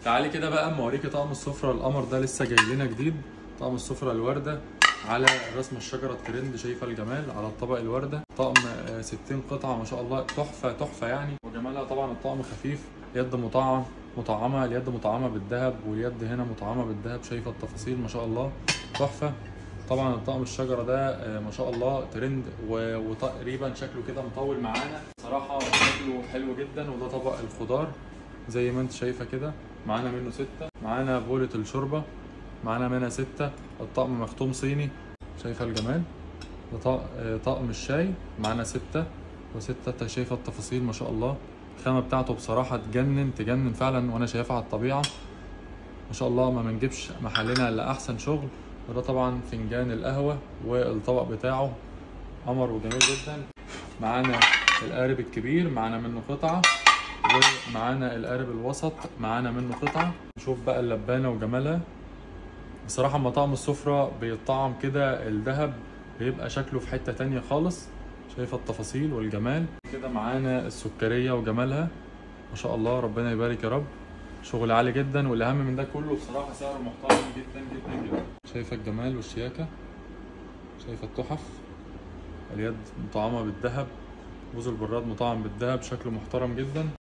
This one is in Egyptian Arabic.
تعالي كده بقى اما اوريكي طقم السفره القمر ده لسه جاي لنا جديد طقم السفره الورده على رسم الشجره الترند شايفه الجمال على الطبق الورده طقم آه، 60 قطعه ما شاء الله تحفه تحفه يعني وجمالها طبعا الطقم خفيف يد مطعم مطعمه اليد مطعمه بالذهب واليد هنا مطعمه بالذهب شايفه التفاصيل ما شاء الله تحفه طبعا الطقم الشجره ده آه، ما شاء الله ترند و- وتقريبا شكله كده مطول معانا صراحه شكله حلو جدا وده طبق الخضار زي ما انت شايفه كده معانا منه ستة معانا بولة الشوربة معانا منها ستة الطقم مختوم صيني شايفة الجمال ده طق- آه، طقم الشاي معانا ستة وستة انت شايفة التفاصيل ما شاء الله الخامة بتاعته بصراحة تجنن تجنن فعلا وانا شايفها على الطبيعة ما شاء الله ما بنجيبش محلنا الا احسن شغل وده طبعا فنجان القهوة والطبق بتاعه قمر وجميل جدا معانا القارب الكبير معانا منه قطعة ومعانا القارب الوسط معانا منه قطعة نشوف بقى اللبانة وجمالها بصراحة اما طعم السفرة بيطعم كده الذهب بيبقى شكله في حتة تانية خالص شايفة التفاصيل والجمال كده معانا السكرية وجمالها ما شاء الله ربنا يبارك يا رب شغل عالي جدا والاهم من ده كله بصراحة سعره محترم جدا جدا جدا شايفة الجمال والشياكة شايفة التحف اليد مطعمة بالذهب بوز البراد مطعم بالذهب شكله محترم جدا